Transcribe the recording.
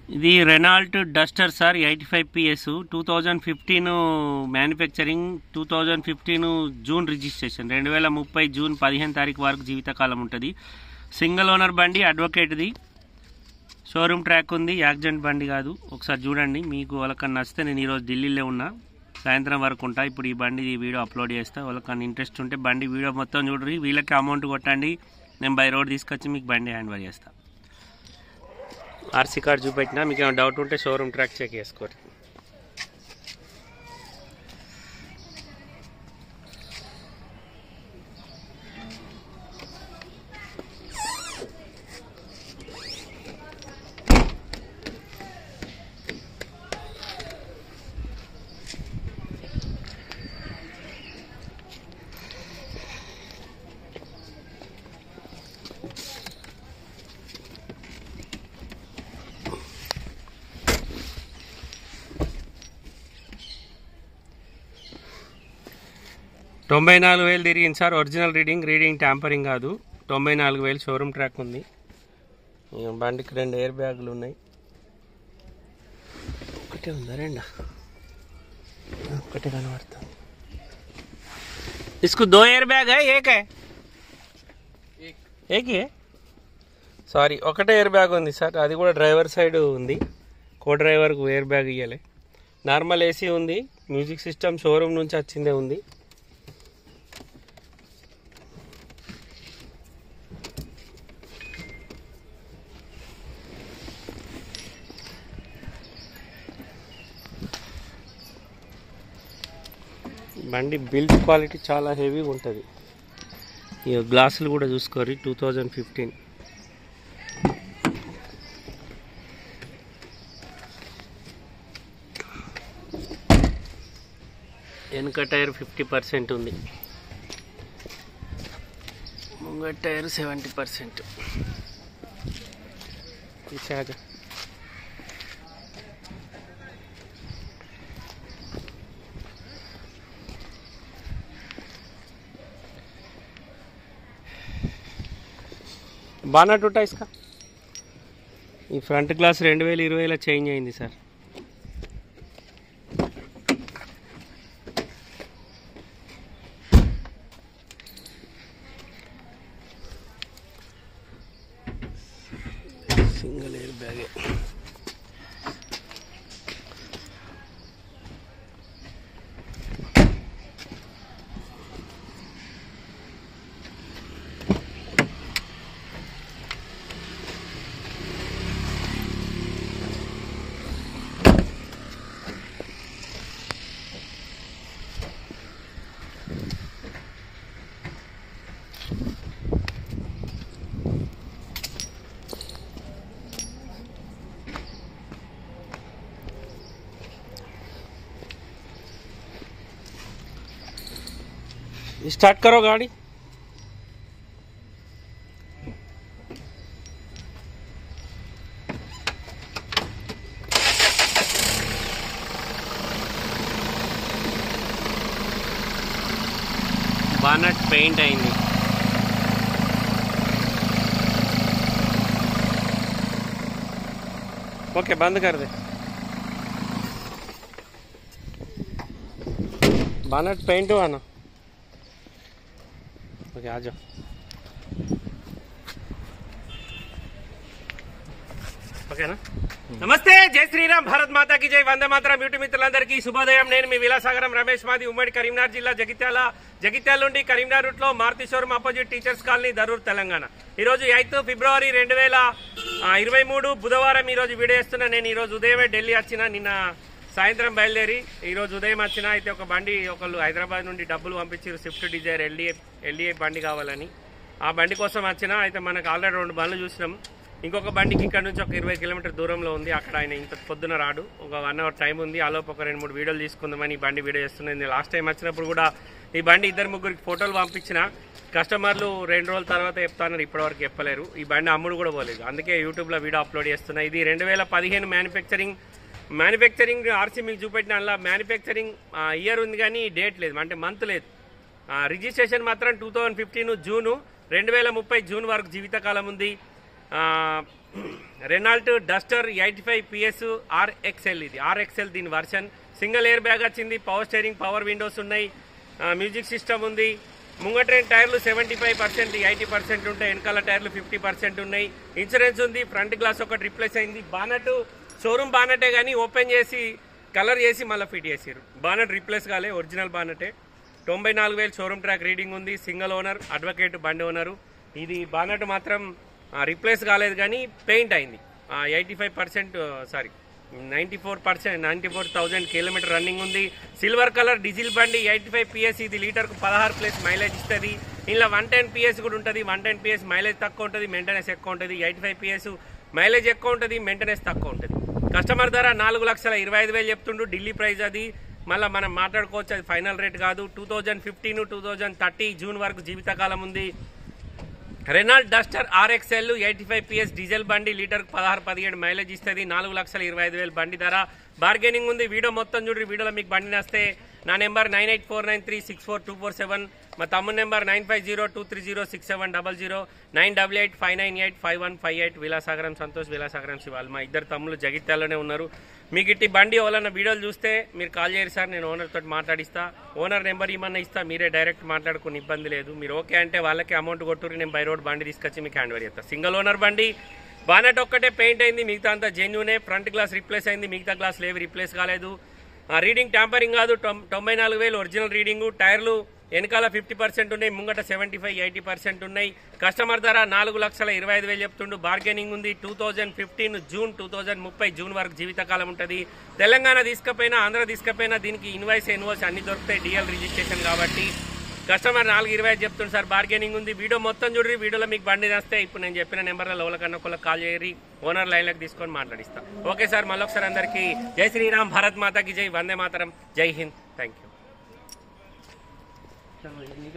ఇది Renault Duster sir eighty five PS two thousand fifteen manufacturing two thousand fifteen June registration రెండు వేల ముప్పై June పదిహేను తారీఖు వరకు జీవితకాలం ఉంటుంది సింగిల్ ఓనర్ బండి అడ్వకేట్ది షోరూమ్ ట్రాక్ ఉంది యాక్సిడెంట్ బండి కాదు ఒకసారి చూడండి మీకు వాళ్ళకన్నా నచ్చితే నేను ఈరోజు ఢిల్లీలో ఉన్నా సాయంత్రం వరకు ఉంటా ఇప్పుడు ఈ బండి వీడియో అప్లోడ్ చేస్తా వాళ్ళకన్నా ఇంట్రెస్ట్ ఉంటే బండి వీడియో మొత్తం చూడరి వీళ్ళకి అమౌంట్ కొట్టండి నేను బై రోడ్ తీసుకొచ్చి మీకు బండి హ్యాండ్ ఓవర్ చేస్తా ఆర్సీ కార్డ్ చూపెట్టినా మీకు ఏమైనా డౌట్ ఉంటే షోరూమ్ ట్రాక్ చెక్ చేసుకోండి తొంభై నాలుగు వేలు తిరిగింది sir original reading reading tampering కాదు తొంభై నాలుగు వేలు షోరూమ్ ట్రాక్ ఉంది ఇక బండికి రెండు ఎయిర్ బ్యాగులు ఉన్నాయి ఒకటే ఉందా రెండా ఒకటే కనబడుతుంది इसको दो एयर बैग है एक है एक ही है సారీ ఒకటే ఎయిర్ బ్యాగ్ ఉంది సార్ అది కూడా డ్రైవర్ సైడ్ ఉంది కో డ్రైవర్కు ఎయిర్ బ్యాగ్ ఇవ్వాలి నార్మల్ ఏసీ ఉంది మ్యూజిక్ సిస్టమ్ షోరూమ్ నుంచి వచ్చిందే ఉంది బండి బిల్డ్ క్వాలిటీ చాలా హెవీగా ఉంటుంది ఇక గ్లాసులు కూడా చూసుకోరు టూ థౌజండ్ ఫిఫ్టీన్ వెనుక టైర్ ఫిఫ్టీ పర్సెంట్ ఉంది ముంగట టైర్ సెవెంటీ పర్సెంట్ తీసాగా బాగా టూటా ఇస్కా ఈ ఫ్రంట్ గ్లాస్ రెండు వేల ఇరవైలో చేంజ్ అయింది సార్ సింగిల్ ఎయిర్ బ్యాగే स्टार्ट करो गाड़ी బానట్ పెయింట్ అయింది ओके बंद कर दे बानट पेंट हुआ ना ओके आ जाओ ఓకేనా నమస్తే జై శ్రీరామ్ భారత్ మాతాకి జై వందే మాతరం బ్యూటీ మిత్రులందరికీ శుభోదయం నేను మీ విలాసాగరం రమేష్ మాది ఉమ్మడి కరీంనగర్ జిల్లా జగిత్యాల జగిత్యాల నుండి కరీంనగర్ రూట్ లో Maruti showroom opposite teachers colony Darur Telangana ఈ రోజు ఎయిత్ ఫిబ్రవరి రెండు వేల ఇరవై మూడు బుధవారం ఈ రోజు వీడియో చేస్తున్నా నేను ఈ రోజు ఉదయమే ఢిల్లీ వచ్చిన నిన్న సాయంత్రం బయలుదేరి ఈ రోజు ఉదయం వచ్చిన అయితే ఒక బండి ఒకళ్ళు హైదరాబాద్ నుండి డబ్బులు పంపించారు స్విఫ్ట్ డిజైర్ ఎల్డీఏ ఎల్డీఏ బండి కావాలని ఆ బండి కోసం వచ్చిన అయితే మనకు ఆల్రెడీ రెండు బండ్లు చూసినాం ఇంకొక బండికి ఇక్కడ నుంచి ఒక ఇరవై కిలోమీటర్ దూరంలో ఉంది అక్కడ ఆయన ఇంత పొద్దున రాడు ఒక వన్ అవర్ టైం ఉంది ఆలోపు ఒక రెండు మూడు వీడియోలు తీసుకుందామని ఈ బండి వీడియో చేస్తున్నాను లాస్ట్ టైం వచ్చినప్పుడు కూడా ఈ బండి ఇద్దరు ముగ్గురికి ఫోటోలు పంపించిన కస్టమర్లు రెండు రోజుల తర్వాత చెప్తానని ఇప్పటివరకు చెప్పలేరు ఈ బండి అమ్ముడు కూడా పోలేదు అందుకే యూట్యూబ్లో వీడియో అప్లోడ్ చేస్తున్నా ఇది రెండు వేల పదిహేను మ్యానుఫ్యాక్చరింగ్ మ్యానుఫ్యాక్చరింగ్ ఆర్సీ మీకు చూపెట్టిన అలా మ్యానుఫ్యాక్చరింగ్ ఇయర్ ఉంది కానీ డేట్ లేదు అంటే మంత్ లేదు ఆ, రిజిస్ట్రేషన్ మాత్రం టూ థౌజండ్ ఫిఫ్టీన్ జూను రెండు వేల ముప్పై జూన్ వరకు జీవితకాలం ఉంది ఆ, Renault Duster eighty five PS RXL ఇది ఆర్ఎక్స్ఎల్ దీని వర్షన్ సింగిల్ ఎయిర్ బ్యాగ్ వచ్చింది పవర్ స్టీరింగ్ పవర్ విండోస్ ఉన్నాయి ఆ, మ్యూజిక్ సిస్టమ్ ఉంది ముంగట్రేన్ టైర్లు seventy five percent eighty percent ఉంటాయి వెనకాల టైర్లు ఫిఫ్టీ పర్సెంట్ ఉన్నాయి ఇన్సూరెన్స్ ఉంది ఫ్రంట్ గ్లాస్ ఒకటి రిప్లేస్ అయింది బానట్ షోరూమ్ బానటే కానీ ఓపెన్ చేసి కలర్ చేసి మళ్ళీ ఫిట్ చేసారు బానట్ రిప్లేస్ కాలే ఒరిజినల్ బానటే తొంభై నాలుగు వేలు షోరూమ్ ట్రాక్ రీడింగ్ ఉంది సింగిల్ ఓనర్ అడ్వకేట్ బండి ఓనరు ఇది బానట్ మాత్రం రిప్లేస్ కాలేదు కానీ పెయింట్ అయింది eighty five percent sorry ninety four percent ninety four thousand kilometre running ఉంది సిల్వర్ కలర్ డీజిల్ బండి ఎయిటీ ఫైవ్ పిఎస్ ఇది లీటర్కు పదహారు ప్లస్ మైలేజ్ ఇస్తుంది ఇలా వన్ టెన్ పిఎస్ కూడా ఉంటుంది వన్ టెన్ పిఎస్ మైలేజ్ తక్కువ ఉంటుంది మెయింటెనెన్స్ ఎక్కువ ఉంటుంది ఎయిటీ ఫైవ్ పిఎస్ మైలేజ్ ఎక్కువ ఉంటుంది మెయింటెనెన్స్ తక్కువ ఉంటుంది కస్టమర్ ధర నాలుగు లక్షల ఇరవై ఐదు వేలు చెప్తుండు ఢిల్లీ ప్రైస్ అది మళ్ళీ మనం మాట్లాడుకోవచ్చు అది ఫైనల్ రేట్ కాదు two thousand fifteen two thousand thirty June వరకు జీవితకాలం ఉంది Renault Duster RXL eighty five PS diesel బండి లీటర్ పదహారు పదిహేడు మైలేజ్ ఇస్తుంది నాలుగు లక్షల ఇరవై ఐదు వేలు బండి ధర బార్గెనింగ్ ఉంది వీడియో మొత్తం చూడండి వీడియోలో మీకు బండి నస్తే నా number nine eight four nine three six four two four seven మా తమ్ముడు number nine five zero two three zero six seven double zero nine double eight five nine eight five one five eight Vilasagaram Santosh Vilasagaram Shival మా ఇద్దరు తమ్ముళ్ళు జగిత్యాల్లోనే ఉన్నారు మీకు ఇట్టి బండి ఎవరన్నా వీడియోలు చూస్తే మీరు కాల్ చేయరు సార్ నేను ఓనర్ తోటి మాట్లాడిస్తా ఓనర్ నెంబర్ ఇమ్మన్నా ఇస్తా మీరే డైరెక్ట్ మాట్లాడుకుని ఇబ్బంది లేదు మీరు ఓకే అంటే వాళ్ళకి అమౌంట్ కొట్టుకుని నేను బై రోడ్ బండి తీసుకొచ్చి మీకు హ్యాండ్ ఓవర్ చేస్తాను సింగిల్ ఓనర్ బండి బానెట్ ఒక్కటే పెయింట్ అయింది మిగతా అంతా జెన్యునే ఫ్రంట్ గ్లాస్ రిప్లేస్ అయింది మిగతా గ్లాస్ లేవి రిప్లేస్ కాలేదు ఆ రీడింగ్ ట్యాంపరింగ్ కాదు తొం- తొంభై నాలుగు వేలు ఒరిజినల్ రీడింగు టైర్లు వెనకాల ఫిఫ్టీ పర్సెంట్ ఉన్నాయి ముంగట సెవెంటీ ఫైవ్ ఎయిటీ పర్సెంట్ ఉన్నాయి కస్టమర్ ధర నాలుగు లక్షల ఇరవై ఐదు వేలు చెప్తుండు బార్గెనింగ్ ఉంది two thousand fifteen June two thousand ముప్పై జూన్ వరకు జీవితకాలం ఉంటుంది తెలంగాణ తీసుకపోయినా ఆంధ్ర తీసుకపోయినా దీనికి ఇన్వాయిస్ ఇన్వాయిస్ అన్ని దొరుకుతాయి డిఎల్ రిజిస్ట్రేషన్ కాబట్టి కస్టమర్ నాలుగు ఇరవై ఐదు చెప్తుంది సార్ బార్గెనింగ్ ఉంది వీడియో మొత్తం చూడండి వీడియోలో మీకు బండి వస్తే ఇప్పుడు నేను చెప్పిన నెంబర్లో ఎవరికన్నా ఒకళ్ళకి కాల్ చేయరి ఓనర్ లైన్లకు తీసుకొని మాట్లాడిస్తా ఓకే సార్ మళ్ళొకసారి అందరికీ జై శ్రీరామ్ భారత్ మాతాకి జై వందే మాతరం జై హింద్ థ్యాంక్ యూ